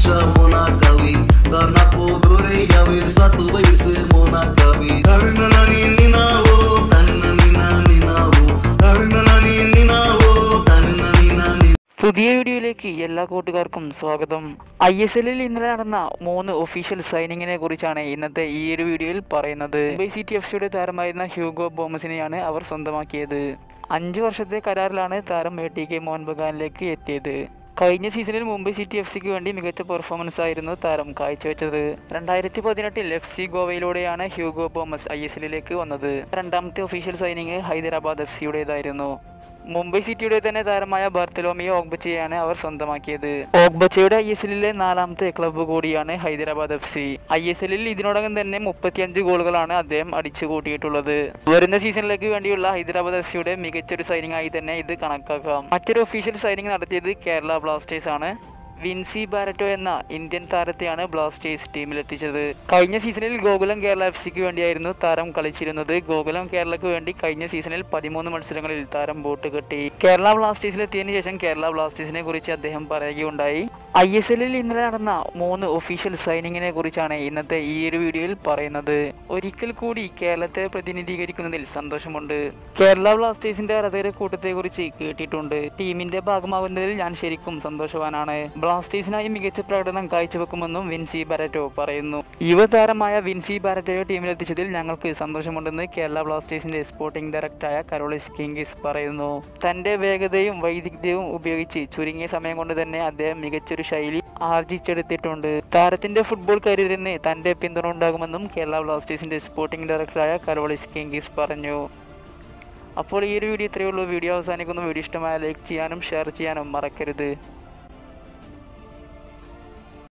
muna kawi Tanapodore yawe satu baise muna kawi Tarina nani ninawo Tarina nina ninawo Tarina nani ninawo Tarina nina ninawo പുതിയ വീഡിയോയിലേക്ക് എല്ലാ കൂട്ടുകാർക്കും സ്വാഗതം I S എല്ലിൽ ഇന്നലെ നടന്ന മൂന്ന് ഒഫീഷ്യൽ സൈനിങ്ങിനെ കുറിച്ചാണ് ഇന്നത്തെ ഈ ഒരു വീഡിയോയിൽ പറയുന്നത് മുംബൈ സിറ്റി എഫ് സിയുടെ താരമായിരുന്ന ഹ്യൂഗോ ബോമസിനെയാണ് അവർ സ്വന്തമാക്കിയത് അഞ്ച് വർഷത്തെ കരാറിലാണ് താരം എ ടി കെ മോഹൻ ബഗാനിലേക്ക് എത്തിയത് കഴിഞ്ഞ സീസണിൽ മുംബൈ സിറ്റി എഫ് സിക്ക് വേണ്ടി മികച്ച പെർഫോമൻസ് ആയിരുന്നു താരം കാഴ്ചവെച്ചത് രണ്ടായിരത്തി പതിനെട്ടിൽ എഫ് സി ഗോവയിലൂടെയാണ് ഹ്യൂഗോ ബോമസ് ഐ എസ് എല്ലിലേക്ക് വന്നത് രണ്ടാമത്തെ ഒഫീഷ്യൽ സൈനിങ് ഹൈദരാബാദ് എഫ് സിയുടേതായിരുന്നു മുംബൈ സിറ്റിയുടെ തന്നെ താരമായ ബർത്തലോമിയോ ഓഗ്ബച്ചയാണ് അവർ സ്വന്തമാക്കിയത് ഓഗ്ബച്ചയുടെ ഐ എസ് എല്ലിലെ നാലാമത്തെ ക്ലബ്ബ് കൂടിയാണ് Hyderabad F C I S എല്ലിൽ ഇതിനോടകം തന്നെ മുപ്പത്തിയഞ്ച് ഗോളുകളാണ് അദ്ദേഹം അടിച്ചു കൂട്ടിയിട്ടുള്ളത് വരുന്ന സീസണിലേക്ക് വേണ്ടിയുള്ള ഹൈദരാബാദ് എഫ് സിയുടെ മികച്ചൊരു സൈനിങ് ആയി തന്നെ ഇത് കണക്കാക്കാം മറ്റൊരു ഒഫീഷ്യൽ സൈനിങ് നടത്തിയത് കേരള ബ്ലാസ്റ്റേഴ്സ് ആണ് വിൻസി ബാരറ്റോ എന്ന ഇന്ത്യൻ താരത്തെയാണ് ബ്ലാസ്റ്റേഴ്സ് ടീമിലെത്തിച്ചത് കഴിഞ്ഞ സീസണിൽ ഗോകുലം കേരള എഫ് സിക്ക് വേണ്ടിയായിരുന്നു താരം കളിച്ചിരുന്നത് ഗോകുലം കേരളക്ക് വേണ്ടി കഴിഞ്ഞ സീസണിൽ പതിമൂന്ന് മത്സരങ്ങളിൽ താരം ബോട്ട് കെട്ടി കേരള ബ്ലാസ്റ്റേഴ്സിലെത്തിയതിനു ശേഷം കേരള ബ്ലാസ്റ്റേഴ്സിനെ കുറിച്ച് അദ്ദേഹം പറയുകയുണ്ടായി ഐ എസ് എല്ലിൽ ഇന്നലെ നടന്ന മൂന്ന് ഒഫീഷ്യൽ സൈനിങ്ങിനെ കുറിച്ചാണ് ഇന്നത്തെ ഈ ഒരു വീഡിയോയിൽ പറയുന്നത് ഒരിക്കൽ കൂടി കേരളത്തെ പ്രതിനിധീകരിക്കുന്നതിൽ സന്തോഷമുണ്ട് കേരള ബ്ലാസ്റ്റേഴ്സിന്റെ ആരാധകരെ കൂട്ടത്തെക്കുറിച്ച് കേട്ടിട്ടുണ്ട് ടീമിന്റെ ഭാഗമാകുന്നതിൽ ഞാൻ ശരിക്കും സന്തോഷവാനാണ് ബ്ലാസ്റ്റേഴ്സിനായി മികച്ച പ്രകടനം കാഴ്ചവെക്കുമെന്നും വിൻസി ബാരറ്റോ പറയുന്നു യുവതാരമായ വിൻസി ബാരറ്റോയെ ടീമിലെത്തിച്ചതിൽ ഞങ്ങൾക്ക് സന്തോഷമുണ്ടെന്ന് കേരള ബ്ലാസ്റ്റേഴ്സിന്റെ സ്പോർട്ടിംഗ് ഡയറക്ടറായ കരോളിസ് കിങ്കിസ് പറയുന്നു തന്റെ വേഗതയും വൈദഗ്ധ്യവും ഉപയോഗിച്ച് ചുരുങ്ങിയ സമയം കൊണ്ട് തന്നെ അദ്ദേഹം മികച്ചൊരു ശൈലി ആർജിച്ചെടുത്തിട്ടുണ്ട് താരത്തിന്റെ ഫുട്ബോൾ കരിയറിന് തന്റെ പിന്തുണ ഉണ്ടാകുമെന്നും കേരള ബ്ലാസ്റ്റേഴ്സിന്റെ സ്പോർട്ടിംഗ് ഡയറക്ടറായ കരോളിസ് കിങ്കിസ് പറഞ്ഞു അപ്പോൾ ഈ ഒരു വീഡിയോ ഇത്രയേ ഉള്ളൂ വീഡിയോ അവസാനിക്കുന്നു വീഡിയോ ഇഷ്ടമായ ലൈക്ക് ചെയ്യാനും ഷെയർ ചെയ്യാനും മറക്കരുത്